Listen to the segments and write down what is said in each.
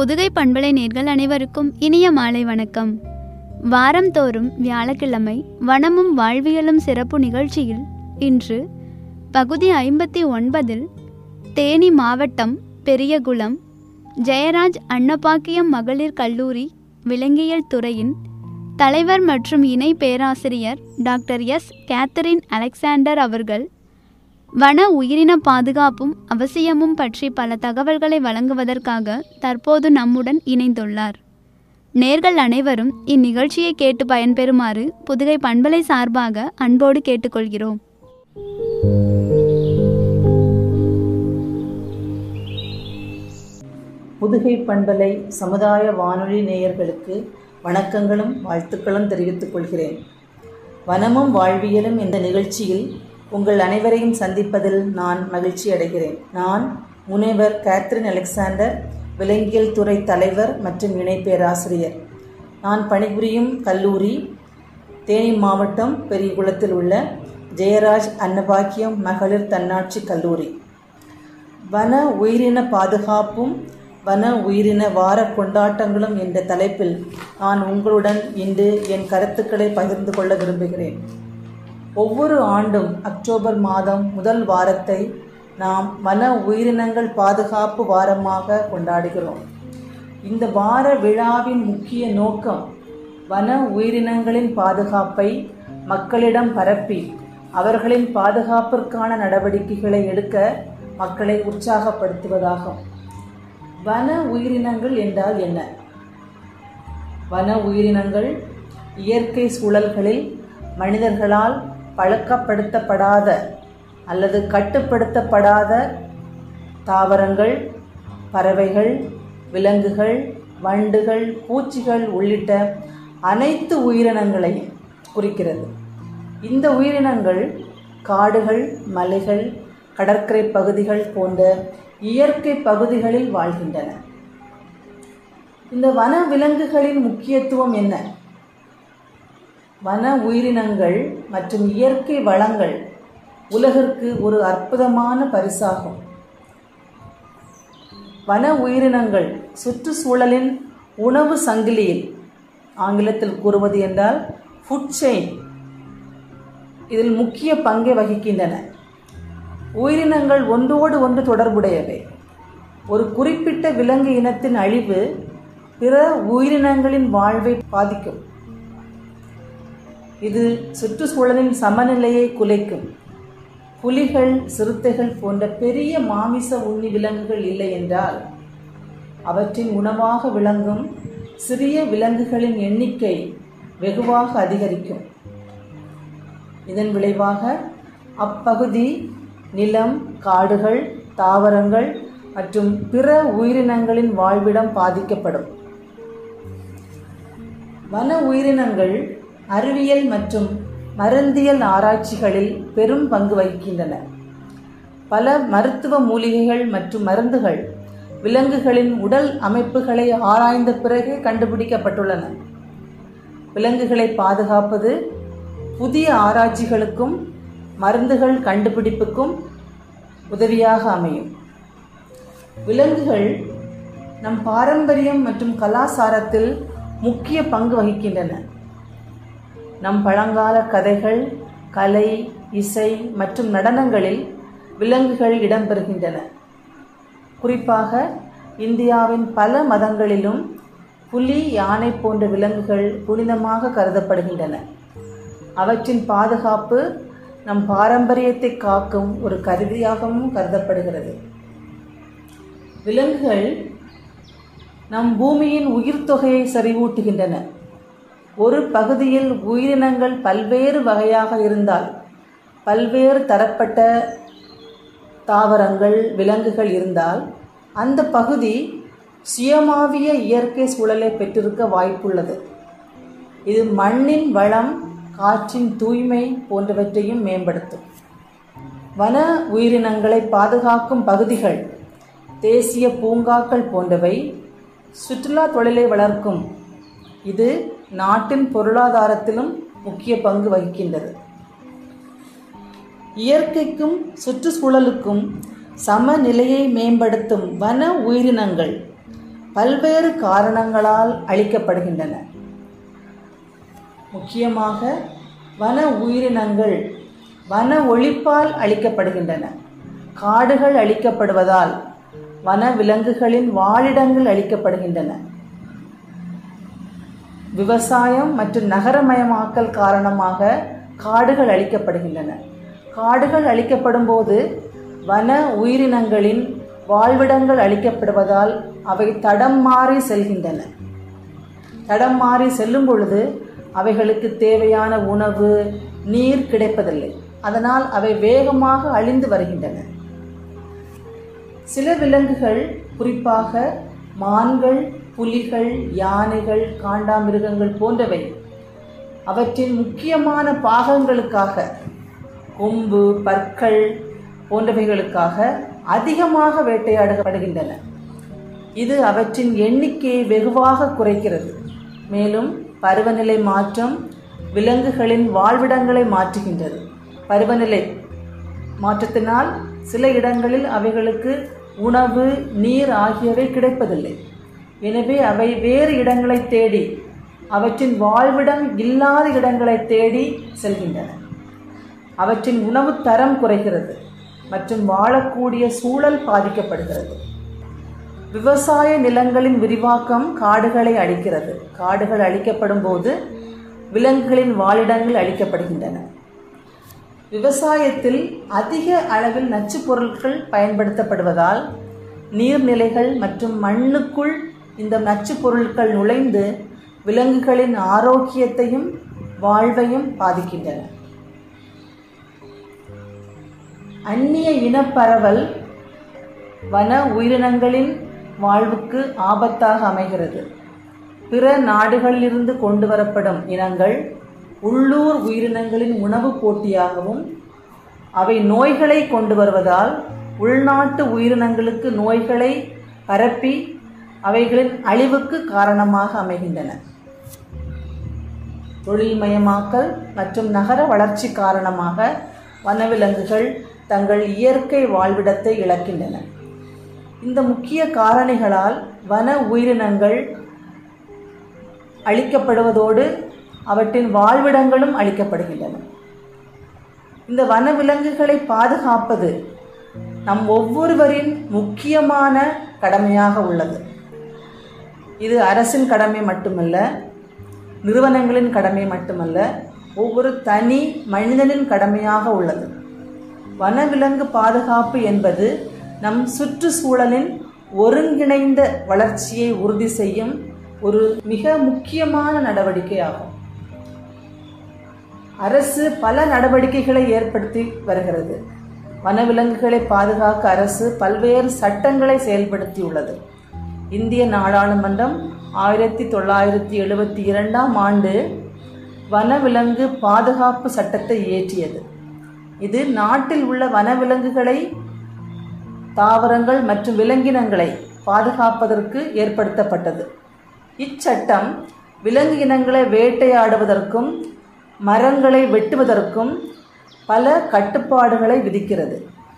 புதுகை பண்பலை நேர்கள் அனைவருக்கும் இனிய மாலை வணக்கம் வாரந்தோறும் வியாழக்கிழமை வனமும் வாழ்வியலும் சிறப்பு நிகழ்ச்சியில் இன்று பகுதி ஐம்பத்தி ஒன்பதில் தேனி மாவட்டம் பெரியகுளம் ஜெயராஜ் அன்னபாக்கியம் மகளிர் கல்லூரி விலங்கியல் துறையின் தலைவர் மற்றும் இணை பேராசிரியர் டாக்டர் எஸ் கேத்தரின் அலெக்சாண்டர் அவர்கள் வன உயிரின பாதுகாப்பும் அவசியமும் பற்றி பல தகவல்களை வழங்குவதற்காக தற்போது நம்முடன் இணைந்துள்ளார் நேர்கள் அனைவரும் இந்நிகழ்ச்சியை கேட்டு பயன்பெறுமாறு புதுகை பண்பலை சார்பாக அன்போடு கேட்டுக்கொள்கிறோம் புதுகை பண்பலை சமுதாய வானொலி நேயர்களுக்கு வணக்கங்களும் வாழ்த்துக்களும் தெரிவித்துக் கொள்கிறேன் வனமும் வாழ்வியலும் என்ற நிகழ்ச்சியில் உங்கள் அனைவரையும் சந்திப்பதில் நான் மகிழ்ச்சி அடைகிறேன் நான் முனைவர் கேத்ரின் அலெக்சாண்டர் விலங்கியல் துறை தலைவர் மற்றும் இணை பேராசிரியர் நான் பணிபுரியும் கல்லூரி தேனி மாவட்டம் பெரியகுளத்தில் உள்ள ஜெயராஜ் அன்னபாக்கியம் மகளிர் தன்னாட்சி கல்லூரி வன உயிரின பாதுகாப்பும் வன உயிரின வார கொண்டாட்டங்களும் என்ற தலைப்பில் நான் உங்களுடன் இன்று என் கருத்துக்களை பகிர்ந்து கொள்ள விரும்புகிறேன் ஒவ்வொரு ஆண்டும் அக்டோபர் மாதம் முதல் வாரத்தை நாம் வன உயிரினங்கள் பாதுகாப்பு வாரமாக கொண்டாடுகிறோம் இந்த வார விழாவின் முக்கிய நோக்கம் வன உயிரினங்களின் பாதுகாப்பை மக்களிடம் பரப்பி அவர்களின் பாதுகாப்பிற்கான நடவடிக்கைகளை எடுக்க மக்களை உற்சாகப்படுத்துவதாகும் வன உயிரினங்கள் என்றால் என்ன வன உயிரினங்கள் இயற்கை சூழல்களில் மனிதர்களால் பழக்கப்படுத்தப்படாத அல்லது கட்டுப்படுத்தப்படாத தாவரங்கள் பறவைகள் விலங்குகள் வண்டுகள் பூச்சிகள் உள்ளிட்ட அனைத்து உயிரினங்களையும் குறிக்கிறது இந்த உயிரினங்கள் காடுகள் மலைகள் கடற்கரை பகுதிகள் போன்ற இயற்கை பகுதிகளில் வாழ்கின்றன இந்த வன விலங்குகளின் முக்கியத்துவம் என்ன வன உயிரினங்கள் மற்றும் இயற்கை வளங்கள் உலகிற்கு ஒரு அற்புதமான பரிசாகும் வன உயிரினங்கள் சுற்றுச்சூழலின் உணவு சங்கிலியில் ஆங்கிலத்தில் கூறுவது என்றால் ஃபுட் செயின் இதில் முக்கிய பங்கை வகிக்கின்றன உயிரினங்கள் ஒன்றோடு ஒன்று தொடர்புடையவை ஒரு குறிப்பிட்ட விலங்கு இனத்தின் அழிவு பிற உயிரினங்களின் வாழ்வை பாதிக்கும் இது சுற்றுச்சூழலின் சமநிலையை குலைக்கும் புலிகள் சிறுத்தைகள் போன்ற பெரிய மாமிச உண்ணி விலங்குகள் இல்லை என்றால் அவற்றின் உணவாக விளங்கும் சிறிய விலங்குகளின் எண்ணிக்கை வெகுவாக அதிகரிக்கும் இதன் விளைவாக அப்பகுதி நிலம் காடுகள் தாவரங்கள் மற்றும் பிற உயிரினங்களின் வாழ்விடம் பாதிக்கப்படும் வன உயிரினங்கள் அறிவியல் மற்றும் மருந்தியல் ஆராய்ச்சிகளில் பெரும் பங்கு வகிக்கின்றன பல மருத்துவ மூலிகைகள் மற்றும் மருந்துகள் விலங்குகளின் உடல் அமைப்புகளை ஆராய்ந்த பிறகே கண்டுபிடிக்கப்பட்டுள்ளன விலங்குகளை பாதுகாப்பது புதிய ஆராய்ச்சிகளுக்கும் மருந்துகள் கண்டுபிடிப்புக்கும் உதவியாக அமையும் விலங்குகள் நம் பாரம்பரியம் மற்றும் கலாச்சாரத்தில் முக்கிய பங்கு வகிக்கின்றன நம் பழங்கால கதைகள் கலை இசை மற்றும் நடனங்களில் விலங்குகள் இடம்பெறுகின்றன குறிப்பாக இந்தியாவின் பல மதங்களிலும் புலி யானை போன்ற விலங்குகள் புனிதமாக கருதப்படுகின்றன அவற்றின் பாதுகாப்பு நம் பாரம்பரியத்தை காக்கும் ஒரு கருவியாகவும் கருதப்படுகிறது விலங்குகள் நம் பூமியின் உயிர் தொகையை செறிவூட்டுகின்றன ஒரு பகுதியில் உயிரினங்கள் பல்வேறு வகையாக இருந்தால் பல்வேறு தரப்பட்ட தாவரங்கள் விலங்குகள் இருந்தால் அந்த பகுதி சுயமாவிய இயற்கை சூழலை பெற்றிருக்க வாய்ப்புள்ளது இது மண்ணின் வளம் காற்றின் தூய்மை போன்றவற்றையும் மேம்படுத்தும் வன உயிரினங்களை பாதுகாக்கும் பகுதிகள் தேசிய பூங்காக்கள் போன்றவை சுற்றுலா தொழிலை வளர்க்கும் இது நாட்டின் பொருளாதாரத்திலும் முக்கிய பங்கு வகிக்கின்றது இயற்கைக்கும் சுற்றுச்சூழலுக்கும் சமநிலையை மேம்படுத்தும் வன உயிரினங்கள் பல்வேறு காரணங்களால் அழிக்கப்படுகின்றன முக்கியமாக வன உயிரினங்கள் வன ஒழிப்பால் அழிக்கப்படுகின்றன காடுகள் அழிக்கப்படுவதால் வன விலங்குகளின் வாழிடங்கள் அழிக்கப்படுகின்றன விவசாயம் மற்றும் நகரமயமாக்கல் காரணமாக காடுகள் அழிக்கப்படுகின்றன காடுகள் அழிக்கப்படும் போது வன உயிரினங்களின் வாழ்விடங்கள் அழிக்கப்படுவதால் அவை தடம் மாறி செல்கின்றன தடம் மாறி செல்லும் பொழுது அவைகளுக்கு தேவையான உணவு நீர் கிடைப்பதில்லை அதனால் அவை வேகமாக அழிந்து வருகின்றன சில விலங்குகள் குறிப்பாக மான்கள் புலிகள் யானைகள் காண்டாமிருகங்கள் போன்றவை அவற்றின் முக்கியமான பாகங்களுக்காக கொம்பு பற்கள் போன்றவைகளுக்காக அதிகமாக வேட்டையாடப்படுகின்றன இது அவற்றின் எண்ணிக்கையை வெகுவாக குறைக்கிறது மேலும் பருவநிலை மாற்றம் விலங்குகளின் வாழ்விடங்களை மாற்றுகின்றது பருவநிலை மாற்றத்தினால் சில இடங்களில் அவைகளுக்கு உணவு நீர் ஆகியவை கிடைப்பதில்லை எனவே அவை வேறு இடங்களை தேடி அவற்றின் வாழ்விடம் இல்லாத இடங்களை தேடி செல்கின்றன அவற்றின் உணவு தரம் குறைகிறது மற்றும் வாழக்கூடிய சூழல் பாதிக்கப்படுகிறது விவசாய நிலங்களின் விரிவாக்கம் காடுகளை அழிக்கிறது காடுகள் அழிக்கப்படும் போது விலங்குகளின் வாழிடங்கள் அழிக்கப்படுகின்றன விவசாயத்தில் அதிக அளவில் நச்சுப் பொருட்கள் பயன்படுத்தப்படுவதால் நீர்நிலைகள் மற்றும் மண்ணுக்குள் இந்த நச்சுப் பொருட்கள் நுழைந்து விலங்குகளின் ஆரோக்கியத்தையும் வாழ்வையும் பாதிக்கின்றன அந்நிய இனப்பரவல் வன உயிரினங்களின் வாழ்வுக்கு ஆபத்தாக அமைகிறது பிற நாடுகளிலிருந்து கொண்டு வரப்படும் இனங்கள் உள்ளூர் உயிரினங்களின் உணவு போட்டியாகவும் அவை நோய்களை கொண்டு வருவதால் உள்நாட்டு உயிரினங்களுக்கு நோய்களை பரப்பி அவைகளின் அழிவுக்கு காரணமாக அமைகின்றன தொழில்மயமாக்கல் மற்றும் நகர வளர்ச்சி காரணமாக வனவிலங்குகள் தங்கள் இயற்கை வாழ்விடத்தை இழக்கின்றன இந்த முக்கிய காரணிகளால் வன உயிரினங்கள் அழிக்கப்படுவதோடு அவற்றின் வாழ்விடங்களும் அழிக்கப்படுகின்றன இந்த வனவிலங்குகளை பாதுகாப்பது நம் ஒவ்வொருவரின் முக்கியமான கடமையாக உள்ளது இது அரசின் கடமை மட்டுமல்ல நிறுவனங்களின் கடமை மட்டுமல்ல ஒவ்வொரு தனி மனிதனின் கடமையாக உள்ளது வனவிலங்கு பாதுகாப்பு என்பது நம் சுற்றுச்சூழலின் ஒருங்கிணைந்த வளர்ச்சியை உறுதி செய்யும் ஒரு மிக முக்கியமான நடவடிக்கையாகும் அரசு பல நடவடிக்கைகளை ஏற்படுத்தி வருகிறது வனவிலங்குகளை பாதுகாக்க அரசு பல்வேறு சட்டங்களை செயல்படுத்தியுள்ளது இந்திய நாடாளுமன்றம் ஆயிரத்தி தொள்ளாயிரத்தி எழுபத்தி இரண்டாம் ஆண்டு வனவிலங்கு பாதுகாப்பு சட்டத்தை இயற்றியது இது நாட்டில் உள்ள வனவிலங்குகளை தாவரங்கள் மற்றும் விலங்கினங்களை பாதுகாப்பதற்கு ஏற்படுத்தப்பட்டது இச்சட்டம் விலங்கு இனங்களை வேட்டையாடுவதற்கும் மரங்களை வெட்டுவதற்கும் பல கட்டுப்பாடுகளை விதிக்கிறது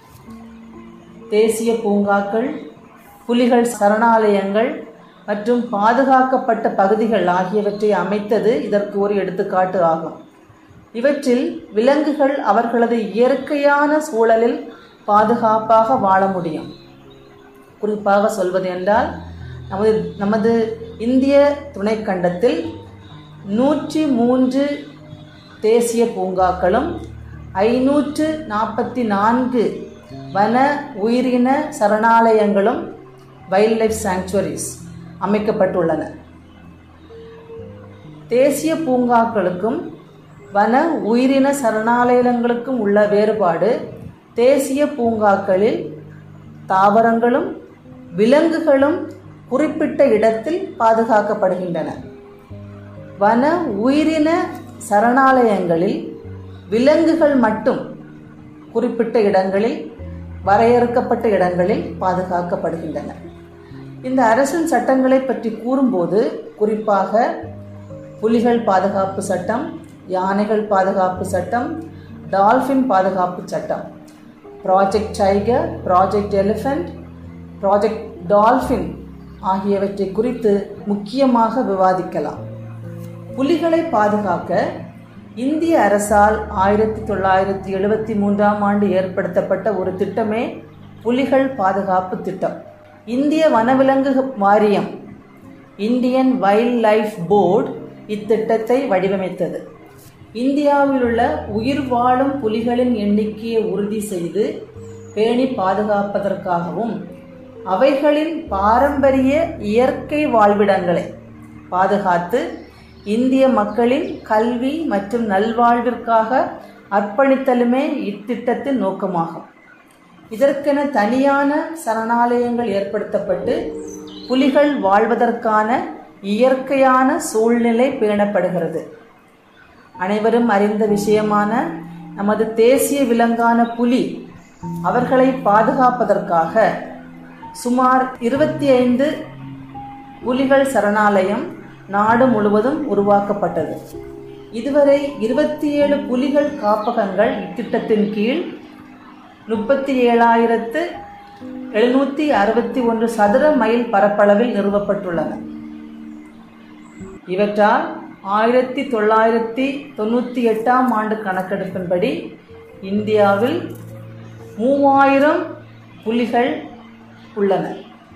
தேசிய பூங்காக்கள் புலிகள் சரணாலயங்கள் மற்றும் பாதுகாக்கப்பட்ட பகுதிகள் ஆகியவற்றை அமைத்தது இதற்கு ஒரு எடுத்துக்காட்டு ஆகும் இவற்றில் விலங்குகள் அவர்களது இயற்கையான சூழலில் பாதுகாப்பாக வாழ முடியும் குறிப்பாக சொல்வது என்றால் நமது நமது இந்திய துணைக்கண்டத்தில் நூற்றி மூன்று தேசிய பூங்காக்களும் ஐநூற்று நாற்பத்தி நான்கு வன உயிரின சரணாலயங்களும் வைல்ட் லைஃப் சாங்சுவரிஸ் அமைக்கப்பட்டுள்ளன தேசிய பூங்காக்களுக்கும் வன உயிரின சரணாலயங்களுக்கும் உள்ள வேறுபாடு தேசிய பூங்காக்களில் தாவரங்களும் விலங்குகளும் குறிப்பிட்ட இடத்தில் பாதுகாக்கப்படுகின்றன வன உயிரின சரணாலயங்களில் விலங்குகள் மட்டும் குறிப்பிட்ட இடங்களில் வரையறுக்கப்பட்ட இடங்களில் பாதுகாக்கப்படுகின்றன இந்த அரசின் சட்டங்களை பற்றி கூறும்போது குறிப்பாக புலிகள் பாதுகாப்பு சட்டம் யானைகள் பாதுகாப்பு சட்டம் டால்ஃபின் பாதுகாப்பு சட்டம் project tiger project elephant project dolphin ஆகியவற்றை குறித்து முக்கியமாக விவாதிக்கலாம் புலிகளை பாதுகாக்க இந்திய அரசால் ஆயிரத்தி தொள்ளாயிரத்தி எழுபத்தி மூன்றாம் ஆண்டு ஏற்படுத்தப்பட்ட ஒரு திட்டமே புலிகள் பாதுகாப்பு திட்டம் இந்திய வனவிலங்கு வாரியம் இந்தியன் வைல்ட் லைஃப் போர்டு இத்திட்டத்தை வடிவமைத்தது இந்தியாவில் உள்ள உயிர் வாழும் புலிகளின் எண்ணிக்கையை உறுதி செய்து பேணி பாதுகாப்பதற்காகவும் அவைகளின் பாரம்பரிய இயற்கை வாழ்விடங்களை பாதுகாத்து இந்திய மக்களின் கல்வி மற்றும் நல்வாழ்விற்காக அர்ப்பணித்தலுமே இத்திட்டத்தின் நோக்கமாகும் இதற்கென தனியான சரணாலயங்கள் ஏற்படுத்தப்பட்டு புலிகள் வாழ்வதற்கான இயற்கையான சூழ்நிலை பேணப்படுகிறது அனைவரும் அறிந்த விஷயமான நமது தேசிய விலங்கான புலி அவர்களை பாதுகாப்பதற்காக சுமார் இருபத்தி ஐந்து புலிகள் சரணாலயம் நாடு முழுவதும் உருவாக்கப்பட்டது இதுவரை இருபத்தி ஏழு புலிகள் காப்பகங்கள் இத்திட்டத்தின் கீழ் முப்பத்தி ஏழாயிரத்து எழுநூற்றி அறுபத்தி ஒன்று சதுர மைல் பரப்பளவில் நிறுவப்பட்டுள்ளன இவற்றால் ஆயிரத்தி தொள்ளாயிரத்தி தொண்ணூற்றி எட்டாம் ஆண்டு கணக்கெடுப்பின்படி இந்தியாவில் மூவாயிரம் புலிகள் உள்ளன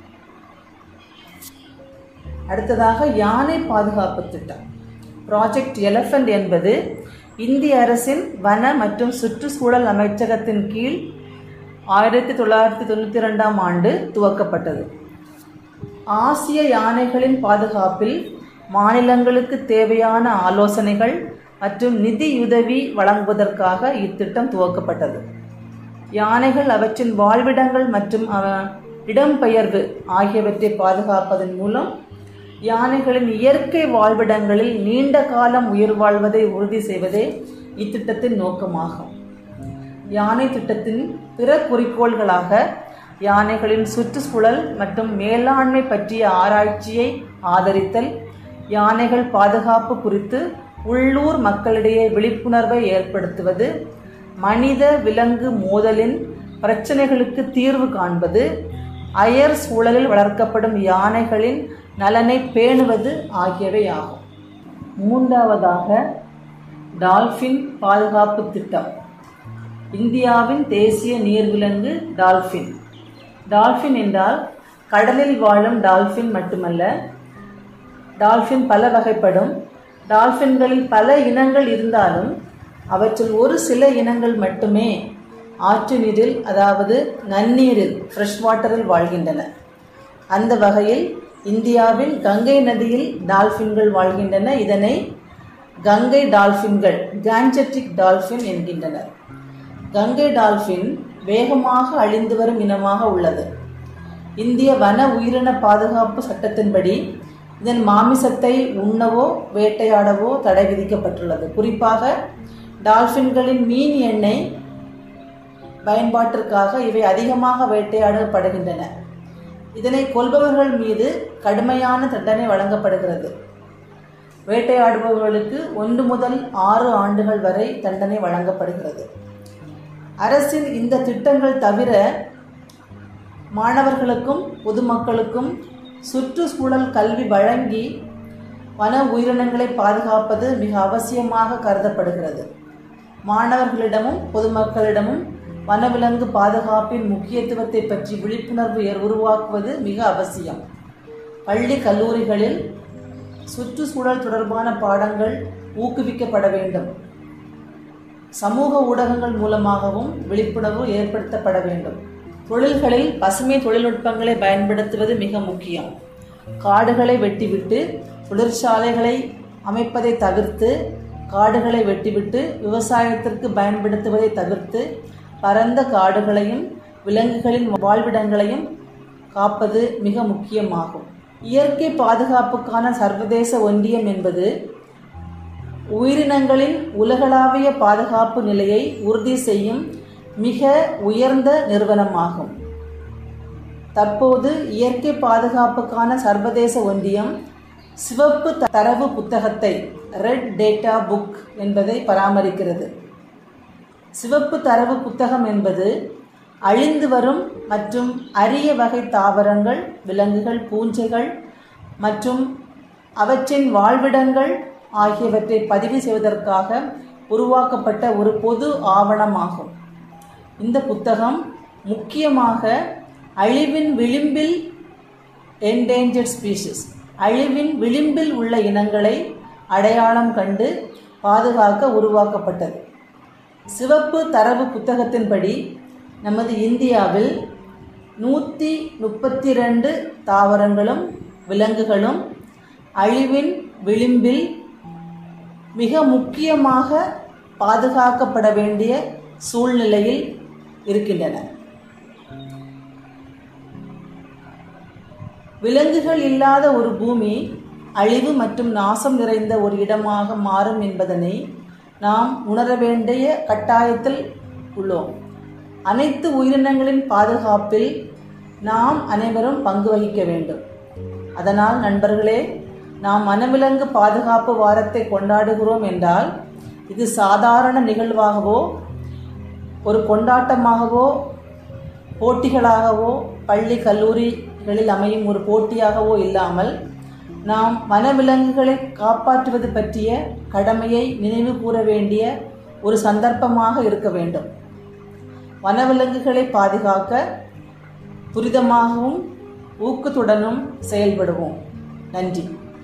அடுத்ததாக யானை பாதுகாப்பு திட்டம் ப்ராஜெக்ட் எலஃபண்ட் என்பது இந்திய அரசின் வன மற்றும் சுற்றுச்சூழல் அமைச்சகத்தின் கீழ் ஆயிரத்தி தொள்ளாயிரத்தி தொண்ணூற்றி ரெண்டாம் ஆண்டு துவக்கப்பட்டது ஆசிய யானைகளின் பாதுகாப்பில் மாநிலங்களுக்கு தேவையான ஆலோசனைகள் மற்றும் நிதியுதவி வழங்குவதற்காக இத்திட்டம் துவக்கப்பட்டது யானைகள் அவற்றின் வாழ்விடங்கள் மற்றும் அவ- இடம்பெயர்வு ஆகியவற்றை பாதுகாப்பதன் மூலம் யானைகளின் இயற்கை வாழ்விடங்களில் நீண்ட காலம் உயிர் வாழ்வதை உறுதி செய்வதே இத்திட்டத்தின் நோக்கமாகும் யானை திட்டத்தின் பிற குறிக்கோள்களாக யானைகளின் சுற்றுச்சூழல் மற்றும் மேலாண்மை பற்றிய ஆராய்ச்சியை ஆதரித்தல் யானைகள் பாதுகாப்பு குறித்து உள்ளூர் மக்களிடையே விழிப்புணர்வை ஏற்படுத்துவது மனித விலங்கு மோதலின் பிரச்சனைகளுக்கு தீர்வு காண்பது அயர் சூழலில் வளர்க்கப்படும் யானைகளின் நலனை பேணுவது ஆகியவை ஆகும் மூன்றாவதாக டால்பின் பாதுகாப்பு திட்டம் இந்தியாவின் தேசிய நீர்விலங்கு டால்பின் டால்பின் என்றால் கடலில் வாழும் டால்பின் மட்டுமல்ல டால்பின் பல வகைப்படும் டால்பின்களில் பல இனங்கள் இருந்தாலும் அவற்றில் ஒரு சில இனங்கள் மட்டுமே ஆற்று நீரில் அதாவது நன்னீரில் ஃப்ரெஷ் வாட்டரில் வாழ்கின்றன அந்த வகையில் இந்தியாவில் கங்கை நதியில் டால்பின்கள் வாழ்கின்றன இதனை கங்கை டால்பின்கள் கான்ஜெட்டிக் டால்பின் என்கின்றனர் கங்கை டால்பின் வேகமாக அழிந்து வரும் இனமாக உள்ளது இந்திய வன உயிரின பாதுகாப்பு சட்டத்தின்படி இதன் மாமிசத்தை உண்ணவோ வேட்டையாடவோ தடை விதிக்கப்பட்டுள்ளது குறிப்பாக டால்பின்களின் மீன் எண்ணெய் பயன்பாட்டிற்காக இவை அதிகமாக வேட்டையாடப்படுகின்றன இதனை கொல்பவர்கள் மீது கடுமையான தண்டனை வழங்கப்படுகிறது வேட்டையாடுபவர்களுக்கு ஒன்று முதல் ஆறு ஆண்டுகள் வரை தண்டனை வழங்கப்படுகிறது அரசின் இந்த திட்டங்கள் தவிர மாணவர்களுக்கும் பொதுமக்களுக்கும் சுற்றுச்சூழல் கல்வி வழங்கி வன உயிரினங்களை பாதுகாப்பது மிக அவசியமாக கருதப்படுகிறது மாணவர்களிடமும் பொதுமக்களிடமும் வனவிலங்கு பாதுகாப்பின் முக்கியத்துவத்தை பற்றி விழிப்புணர்வு ஏற்- உருவாக்குவது மிக அவசியம் பள்ளி கல்லூரிகளில் சுற்றுச்சூழல் தொடர்பான பாடங்கள் ஊக்குவிக்கப்பட வேண்டும் சமூக ஊடகங்கள் மூலமாகவும் விழிப்புணர்வு ஏற்படுத்தப்பட வேண்டும் தொழில்களில் பசுமை தொழில்நுட்பங்களை பயன்படுத்துவது மிக முக்கியம் காடுகளை வெட்டிவிட்டு தொழிற்சாலைகளை அமைப்பதை தவிர்த்து காடுகளை வெட்டிவிட்டு விவசாயத்திற்கு பயன்படுத்துவதை தவிர்த்து பரந்த காடுகளையும் விலங்குகளின் வாழ்விடங்களையும் காப்பது மிக முக்கியமாகும் இயற்கை பாதுகாப்புக்கான சர்வதேச ஒன்றியம் என்பது உயிரினங்களின் உலகளாவிய பாதுகாப்பு நிலையை உறுதி செய்யும் மிக உயர்ந்த நிறுவனமாகும் தற்போது இயற்கை பாதுகாப்புக்கான சர்வதேச ஒன்றியம் சிவப்பு த- தரவு புத்தகத்தை ரெட் டேட்டா புக் என்பதை பராமரிக்கிறது சிவப்பு தரவு புத்தகம் என்பது அழிந்து வரும் மற்றும் அரிய வகை தாவரங்கள் விலங்குகள் பூஞ்சைகள் மற்றும் அவற்றின் வாழ்விடங்கள் ஆகியவற்றை பதிவு செய்வதற்காக உருவாக்கப்பட்ட ஒரு பொது ஆவணமாகும் இந்த புத்தகம் முக்கியமாக அழிவின் விளிம்பில் என்டேஞ்சர்ட் ஸ்பீஷிஸ் அழிவின் விளிம்பில் உள்ள இனங்களை அடையாளம் கண்டு பாதுகாக்க உருவாக்கப்பட்டது சிவப்பு தரவு புத்தகத்தின்படி நமது இந்தியாவில் நூற்றி முப்பத்தி ரெண்டு தாவரங்களும் விலங்குகளும் அழிவின் விளிம்பில் மிக முக்கியமாக பாதுகாக்கப்பட வேண்டிய சூழ்நிலையில் இருக்கின்றன விலங்குகள் இல்லாத ஒரு பூமி அழிவு மற்றும் நாசம் நிறைந்த ஒரு இடமாக மாறும் என்பதனை நாம் உணர வேண்டிய கட்டாயத்தில் உள்ளோம் அனைத்து உயிரினங்களின் பாதுகாப்பில் நாம் அனைவரும் பங்கு வகிக்க வேண்டும் அதனால் நண்பர்களே நாம் வனவிலங்கு பாதுகாப்பு வாரத்தை கொண்டாடுகிறோம் என்றால் இது சாதாரண நிகழ்வாகவோ ஒரு கொண்டாட்டமாகவோ போட்டிகளாகவோ பள்ளி கல்லூரிகளில் அமையும் ஒரு போட்டியாகவோ இல்லாமல் நாம் வனவிலங்குகளை காப்பாற்றுவது பற்றிய கடமையை நினைவு கூற வேண்டிய ஒரு சந்தர்ப்பமாக இருக்க வேண்டும் வனவிலங்குகளை பாதுகாக்க துரிதமாகவும் ஊக்கத்துடனும் செயல்படுவோம் நன்றி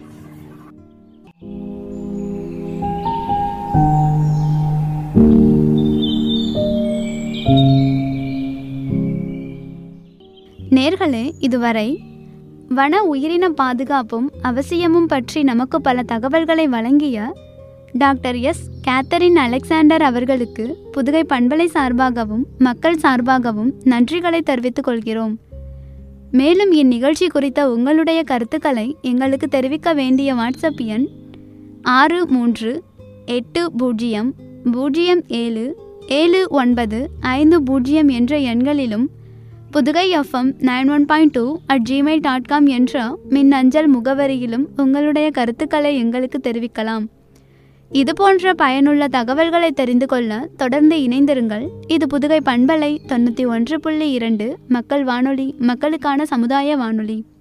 நேர்களே இதுவரை வன உயிரின பாதுகாப்பும் அவசியமும் பற்றி நமக்கு பல தகவல்களை வழங்கிய டாக்டர் எஸ் கேத்தரின் அலெக்சாண்டர் அவர்களுக்கு புதுகை பண்பலை சார்பாகவும் மக்கள் சார்பாகவும் நன்றிகளை தெரிவித்துக் கொள்கிறோம் மேலும் இந்நிகழ்ச்சி குறித்த உங்களுடைய கருத்துக்களை எங்களுக்கு தெரிவிக்க வேண்டிய வாட்ஸ்அப் எண் ஆறு மூன்று எட்டு பூஜ்ஜியம் பூஜ்ஜியம் ஏழு ஏழு ஒன்பது ஐந்து பூஜ்ஜியம் என்ற எண்களிலும் Pudugai FM nine one point two at Gmail dot com என்ற மின்னஞ்சல் முகவரியிலும் உங்களுடைய கருத்துக்களை எங்களுக்கு தெரிவிக்கலாம் இது போன்ற பயனுள்ள தகவல்களை தெரிந்து கொள்ள தொடர்ந்து இணைந்திருங்கள் இது புதுகை பண்பலை தொண்ணூற்றி ஒன்று புள்ளி இரண்டு மக்கள் வானொலி மக்களுக்கான சமுதாய வானொலி